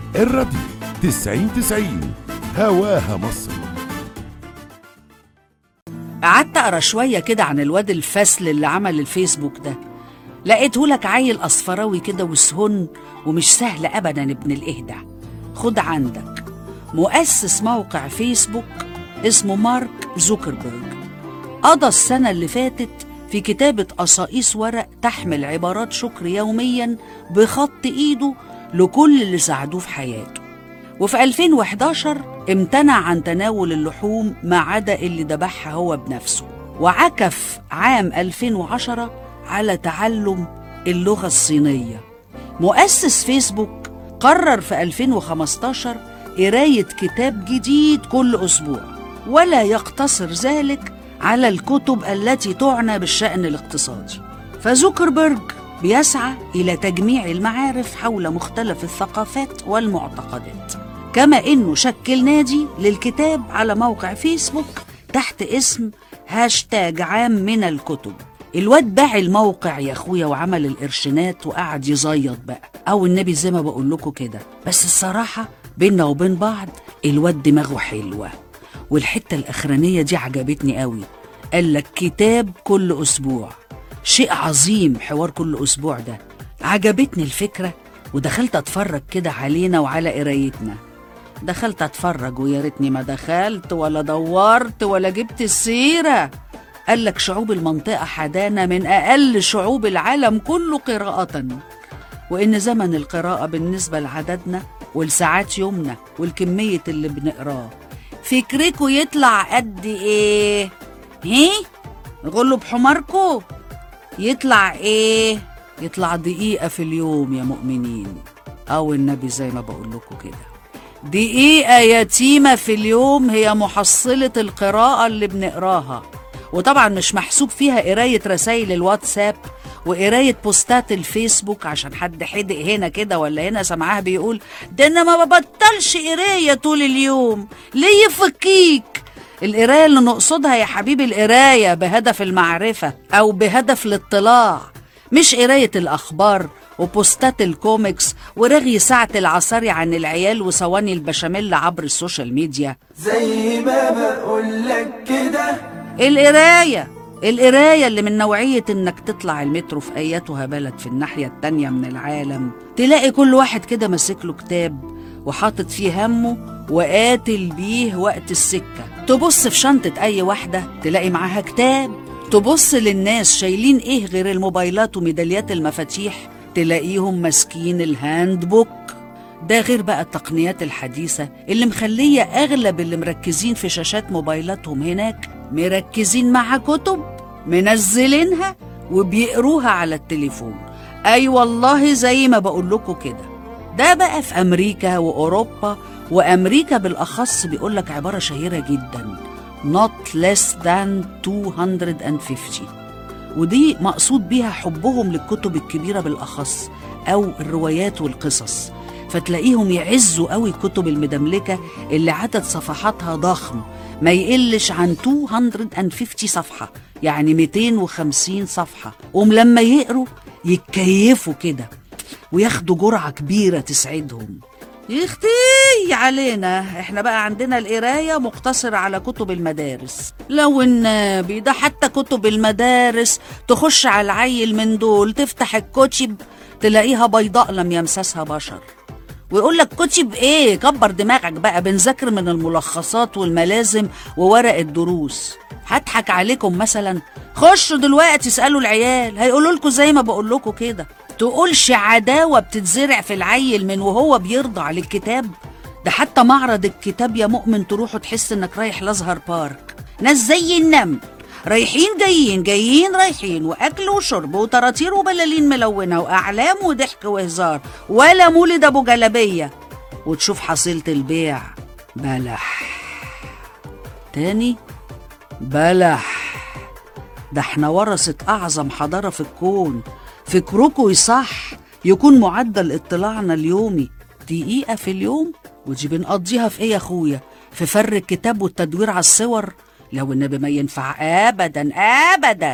الراديو تسعين تسعين هواها مصر قعدت اقرا شويه كده عن الواد الفاسل اللي عمل الفيسبوك ده لقيته لك عيل اصفراوي كده وسهن ومش سهل ابدا ابن الاهدع خد عندك مؤسس موقع فيسبوك اسمه مارك زوكربيرج قضى السنه اللي فاتت في كتابه قصائص ورق تحمل عبارات شكر يوميا بخط ايده لكل اللي ساعدوه في حياته وفي 2011 امتنع عن تناول اللحوم ما عدا اللي ذبحها هو بنفسه وعكف عام 2010 على تعلم اللغة الصينية مؤسس فيسبوك قرر في 2015 قراية كتاب جديد كل أسبوع ولا يقتصر ذلك على الكتب التي تعنى بالشأن الاقتصادي فزوكربيرج بيسعى إلى تجميع المعارف حول مختلف الثقافات والمعتقدات كما إنه شكل نادي للكتاب على موقع فيسبوك تحت اسم هاشتاج عام من الكتب الواد باع الموقع يا اخويا وعمل القرشينات وقعد يزيط بقى او النبي زي ما بقول لكم كده بس الصراحه بينا وبين بعض الواد دماغه حلوه والحته الاخرانيه دي عجبتني قوي قال لك كتاب كل اسبوع شيء عظيم حوار كل اسبوع ده عجبتني الفكره ودخلت اتفرج كده علينا وعلى قرايتنا دخلت اتفرج ويا ريتني ما دخلت ولا دورت ولا جبت السيره قال لك شعوب المنطقه حدانا من اقل شعوب العالم كله قراءه وان زمن القراءه بالنسبه لعددنا والساعات يومنا والكميه اللي بنقراه فكركوا يطلع قد ايه هي غلوا بحماركوا يطلع ايه يطلع دقيقه في اليوم يا مؤمنين او النبي زي ما بقول لكم كده دقيقة يتيمة في اليوم هي محصلة القراءة اللي بنقراها وطبعا مش محسوب فيها قراية رسائل الواتساب وقراية بوستات الفيسبوك عشان حد حدق هنا كده ولا هنا سمعها بيقول ده انا ما ببطلش قراية طول اليوم ليه يفكيك القراية اللي نقصدها يا حبيبي القراية بهدف المعرفة أو بهدف الاطلاع مش قراية الأخبار وبوستات الكوميكس ورغي ساعة العصاري عن العيال وصواني البشاميل عبر السوشيال ميديا زي ما بقولك كده القراية القراية اللي من نوعية إنك تطلع المترو في أياتها بلد في الناحية التانية من العالم تلاقي كل واحد كده ماسك له كتاب وحاطط فيه همه وقاتل بيه وقت السكة تبص في شنطة أي واحدة تلاقي معاها كتاب تبص للناس شايلين إيه غير الموبايلات وميداليات المفاتيح تلاقيهم ماسكين الهاند بوك ده غير بقى التقنيات الحديثة اللي مخلية أغلب اللي مركزين في شاشات موبايلاتهم هناك مركزين مع كتب منزلينها وبيقروها على التليفون أي والله زي ما بقول لكم كده ده بقى في أمريكا وأوروبا وأمريكا بالأخص بيقولك عبارة شهيرة جدا not less than 250 ودي مقصود بيها حبهم للكتب الكبيرة بالأخص أو الروايات والقصص فتلاقيهم يعزوا قوي الكتب المدملكة اللي عدد صفحاتها ضخم ما يقلش عن 250 صفحة يعني 250 صفحة ولما يقروا يتكيفوا كده وياخدوا جرعة كبيرة تسعدهم يختي علينا احنا بقى عندنا القراية مقتصرة على كتب المدارس لو النبي ده حتى كتب المدارس تخش على العيل من دول تفتح الكتب تلاقيها بيضاء لم يمسسها بشر ويقول لك كتب ايه كبر دماغك بقى بنذاكر من الملخصات والملازم وورق الدروس هضحك عليكم مثلا خشوا دلوقتي اسالوا العيال هيقولوا لكم زي ما بقول لكم كده تقولش عداوه بتتزرع في العيل من وهو بيرضع للكتاب ده حتى معرض الكتاب يا مؤمن تروحوا تحس انك رايح لازهر بارك ناس زي النمل رايحين جايين جايين رايحين واكل وشرب وطراطير وبلالين ملونه واعلام وضحك وهزار ولا مولد ابو جلبيه وتشوف حصيله البيع بلح تاني بلح ده احنا ورثة أعظم حضارة في الكون فكركوا يصح يكون معدل اطلاعنا اليومي دقيقة في اليوم ودي بنقضيها في ايه يا اخويا في فر الكتاب والتدوير على الصور لو النبي ما ينفع ابدا ابدا